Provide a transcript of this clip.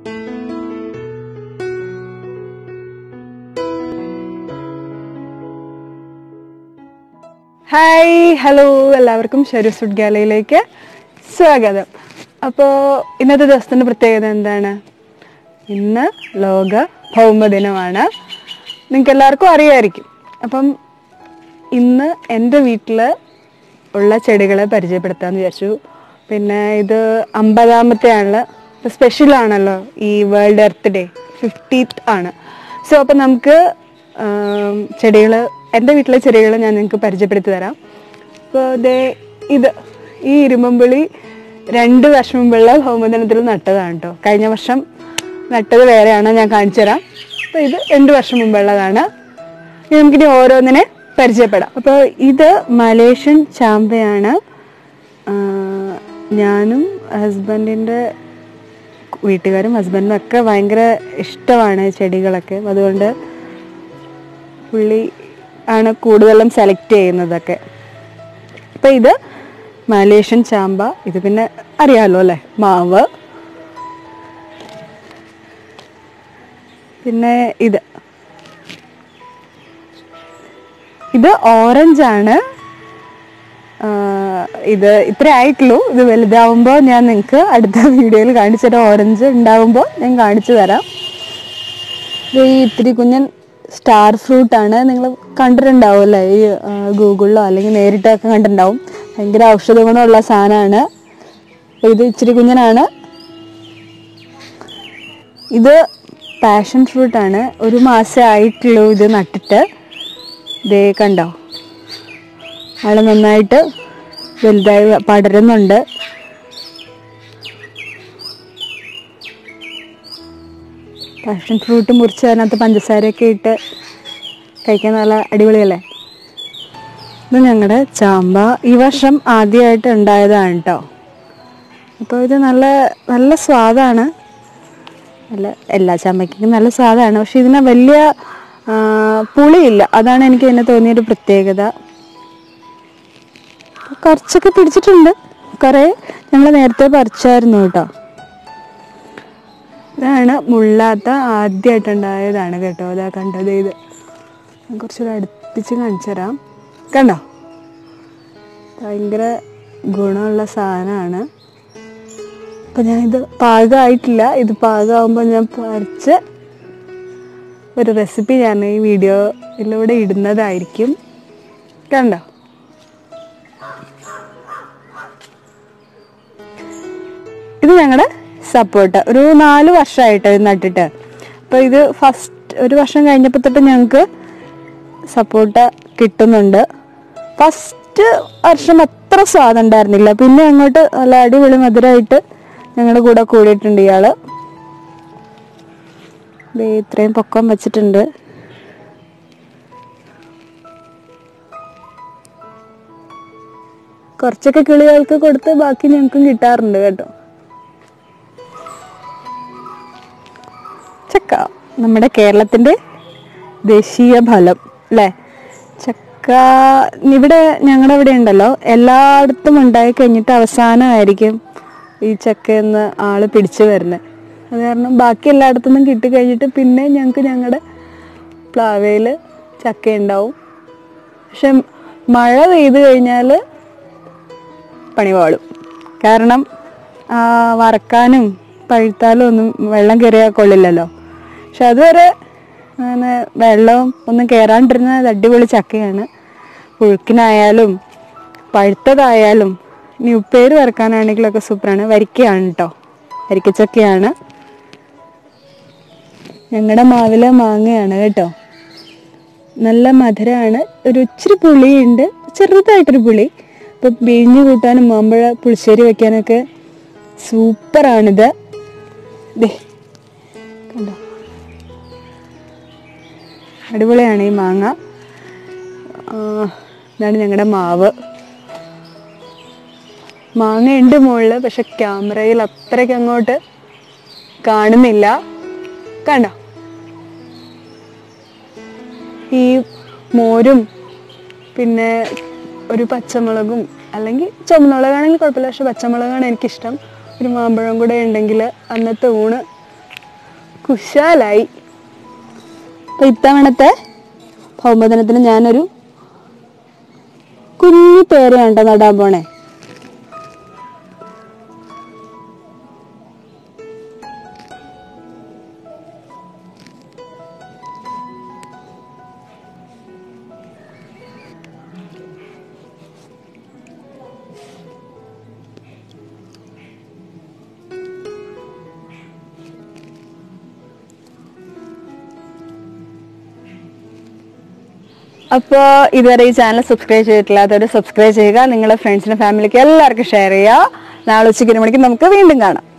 hi hello എല്ലാവർക്കും Sharif food ഗാലയിലേക്ക് സ്വാഗതം അപ്പോൾ ഇന്നത്തെ ദിവസത്തിൻ്റെ പ്രത്യേകത എന്താണ് ഇന്ന് ലോക ഭൗമദിനമാണ് നിങ്ങൾക്ക് എല്ലാവർക്കും അറിയാമായിരിക്കും അപ്പം ഇന്ന് എൻ്റെ വീട്ടിൽ ഉള്ള ചെടികളെ പരിചയപ്പെടുത്താമെന്ന് വിചാരിച്ചു പിന്നെ ഇത് അമ്പതാമത്തെ ആണ് സ്പെഷ്യലാണല്ലോ ഈ വേൾഡ് എർത്ത് ഡേ ഫിഫ്റ്റീത്ത് ആണ് സോ അപ്പം നമുക്ക് ചെടികൾ എൻ്റെ വീട്ടിലെ ചെടികൾ ഞാൻ നിങ്ങൾക്ക് പരിചയപ്പെടുത്തി തരാം അപ്പോൾ ദേ ഇത് ഈ ഇരുമ്പുളി രണ്ട് വർഷം മുമ്പുള്ള ഭൗമദിനത്തിൽ നട്ടതാണ് കേട്ടോ കഴിഞ്ഞ വർഷം നട്ടത് വേറെയാണ് ഞാൻ കാണിച്ചു തരാം അപ്പോൾ ഇത് രണ്ട് വർഷം മുമ്പുള്ളതാണ് ഇനി നമുക്കിനി ഓരോന്നിനെ പരിചയപ്പെടാം അപ്പോൾ ഇത് മലേഷ്യൻ ചാമ്പയാണ് ആ, ഞാനും ഹസ്ബൻഡിൻ്റെ വീട്ടുകാരും ഹസ്ബൻഡിനും ഒക്കെ ഭയങ്കര ഇഷ്ടമാണ് ഈ ചെടികളൊക്കെ അതുകൊണ്ട് പുള്ളി ആണ് കൂടുതലും സെലക്ട് ചെയ്യുന്നതൊക്കെ അപ്പം ഇത് മലേഷ്യൻ ചാമ്പ ഇത് പിന്നെ അറിയാലോ അല്ലേ മാവ് പിന്നെ ഇത് ഇത് ഓറഞ്ച് ആണ് ആ, ഇത് ഇത്ര ആയിട്ടുള്ളൂ ഇത് വലുതാവുമ്പോൾ ഞാൻ നിങ്ങൾക്ക് അടുത്ത വീഡിയോയിൽ കാണിച്ചു തരാം ഓറഞ്ച് ഉണ്ടാവുമ്പോൾ ഞാൻ കാണിച്ചു തരാം ഇത് ഈ ഇത്തിരി കുഞ്ഞൻ സ്റ്റാർ ഫ്രൂട്ട് ആണ് നിങ്ങൾ കണ്ടിട്ടുണ്ടാവും അല്ലേ ഈ ആ, ഗൂഗിളിലോ അല്ലെങ്കിൽ നേരിട്ടൊക്കെ കണ്ടിട്ടുണ്ടാവും ഭയങ്കര ഔഷധ ഗുണമുള്ള സാധനമാണ് ഇത് ഇച്ചിരി കുഞ്ഞനാണ് ഇത് പാഷൻ ഫ്രൂട്ട് ആണ് ഒരു മാസം ആയിട്ടുള്ളൂ ഇത് നട്ടിട്ട് ദേ കണ്ടോ ആള് നന്നായിട്ട് വലുതായി പടരുന്നുണ്ട് പാഷൻ ഫ്രൂട്ട് മുറിച്ച് അതിനകത്ത് പഞ്ചസാരയൊക്കെ ഇട്ട് കഴിക്കാൻ നല്ല അടിപൊളിയല്ലേ ഇത് ഞങ്ങളുടെ ചാമ്പ ഈ വർഷം ആദ്യമായിട്ട് ഉണ്ടായതാണ് കേട്ടോ അപ്പോൾ ഇത് നല്ല നല്ല സ്വാദാണ് നല്ല എല്ലാ ചാമ്പയ്ക്കും നല്ല സ്വാദാണ് പക്ഷെ ഇതിന് വലിയ ആ, പുളിയില്ല അതാണ് എനിക്ക് ഇതിനെ തോന്നിയൊരു പ്രത്യേകത കുറച്ചൊക്കെ പിടിച്ചിട്ടുണ്ട് കുറേ ഞങ്ങൾ നേരത്തെ പറിച്ചായിരുന്നു കേട്ടോ ഇതാണ് മുള്ളാത്ത ആദ്യമായിട്ടുണ്ടായതാണ് കേട്ടോ അതാ കണ്ടത് ഇത് ഞാൻ കുറച്ചുകൂടെ അടുപ്പിച്ച് കാണിച്ചു തരാം കണ്ടോ ഭയങ്കര ഗുണമുള്ള സാധനമാണ് അപ്പം ഞാൻ ഇത് പാകമായിട്ടില്ല ഇത് പാകമാകുമ്പോൾ ഞാൻ പറിച്ച് ഒരു റെസിപ്പി ഞാൻ ഈ വീഡിയോയിലൂടെ ഇടുന്നതായിരിക്കും കണ്ടോ ഇത് ഞങ്ങളുടെ സപ്പോർട്ട് ഒരു നാല് വർഷമായിട്ട് ഇത് നട്ടിട്ട് അപ്പോൾ ഇത് ഫസ്റ്റ് ഒരു വർഷം കഴിഞ്ഞപ്പോൾ തൊട്ട് ഞങ്ങൾക്ക് സപ്പോർട്ട് കിട്ടുന്നുണ്ട് ഫസ്റ്റ് വർഷം അത്ര സ്വാദം ഉണ്ടായിരുന്നില്ല പിന്നെ അങ്ങോട്ട് നല്ല അടിപൊളി മധുരമായിട്ട് ഞങ്ങളുടെ കൂടെ കൂടിയിട്ടുണ്ട് ഇയാള് ദേ ഇത്രയും പൊക്കം വെച്ചിട്ടുണ്ട് കുറച്ചൊക്കെ കിളികൾക്ക് കൊടുത്ത് ബാക്കി ഞങ്ങൾക്കും കിട്ടാറുണ്ട് കേട്ടോ ചക്ക നമ്മുടെ കേരളത്തിന്റെ ദേശീയ ഫലം അല്ലേ ചക്ക ഇവിടെ ഞങ്ങളുടെ ഇവിടെ ഉണ്ടല്ലോ എല്ലായിടത്തും ഉണ്ടായി കഴിഞ്ഞിട്ട് അവസാനമായിരിക്കും ഈ ചക്ക എന്ന് ആള് പിടിച്ചു വരുന്നത് അത് കാരണം ബാക്കി എല്ലായിടത്തു നിന്നും കിട്ടി കഴിഞ്ഞിട്ട് പിന്നെ ഞങ്ങൾക്ക് ഞങ്ങളുടെ പ്ലാവയിൽ ചക്ക ഉണ്ടാവും പക്ഷെ മഴ പെയ്ത് കഴിഞ്ഞാൽ പണി പാളും കാരണം ആ, വറക്കാനും പഴുത്താലും ഒന്നും വെള്ളം കയറിയാൽ കൊള്ളില്ലല്ലോ പക്ഷെ അതുവരെ അങ്ങനെ വെള്ളവും ഒന്നും കയറാണ്ടിരുന്ന അത് അടിപൊളി ചക്കയാണ് പുഴുക്കിനായാലും പഴുത്തതായാലും ഇനി ഉപ്പേര് വറക്കാനാണെങ്കിലൊക്കെ സൂപ്പറാണ് വരിക്കയാണ് കേട്ടോ വരിക്കച്ചക്കയാണ് ഞങ്ങളുടെ മാവിലെ മാങ്ങയാണ് കേട്ടോ നല്ല മധുരമാണ് ഒരു ഇച്ചിരി പുളിയുണ്ട് ചെറുതായിട്ടൊരു പുളി ഇപ്പൊ പിഴിഞ്ഞു കൂട്ടാനും മാമ്പഴ പുളിശ്ശേരി വെക്കാനൊക്കെ സൂപ്പറാണിത് ദേ കണ്ടോ അടിപൊളിയാണ് ഈ മാങ്ങ ആ, ഇതാണ് ഞങ്ങളുടെ മാവ് മാങ്ങ ഉണ്ട് മുകളിൽ പക്ഷെ ക്യാമറയിൽ അത്രയ്ക്ക് അങ്ങോട്ട് കാണുന്നില്ല കണ്ടോ ഈ മോരും പിന്നെ ഒരു പച്ചമുളകും അല്ലെങ്കിൽ ചുമന്നുളകാണെങ്കിൽ കുഴപ്പമില്ല പക്ഷെ പച്ചമുളകാണ് എനിക്കിഷ്ടം ഒരു മാമ്പഴം കൂടെ ഉണ്ടെങ്കിൽ അന്നത്തെ ഊണ് കുശാലായി അപ്പൊ ഇത്തവണത്തെ ഭൗമദിനത്തിന് ഞാനൊരു കുഞ്ഞു പേരയാണ് കേട്ടോ നടാൻ പോണേ അപ്പോൾ ഇതുവരെ ഈ ചാനൽ സബ്സ്ക്രൈബ് ചെയ്തിട്ടില്ലാത്തവർ സബ്സ്ക്രൈബ് ചെയ്യുക നിങ്ങളുടെ ഫ്രണ്ട്സിനും ഫാമിലിക്കും എല്ലാവർക്കും ഷെയർ ചെയ്യുക നാളെ ഉച്ചയ്ക്ക് ഒരു മണിക്ക് നമുക്ക് വീണ്ടും കാണാം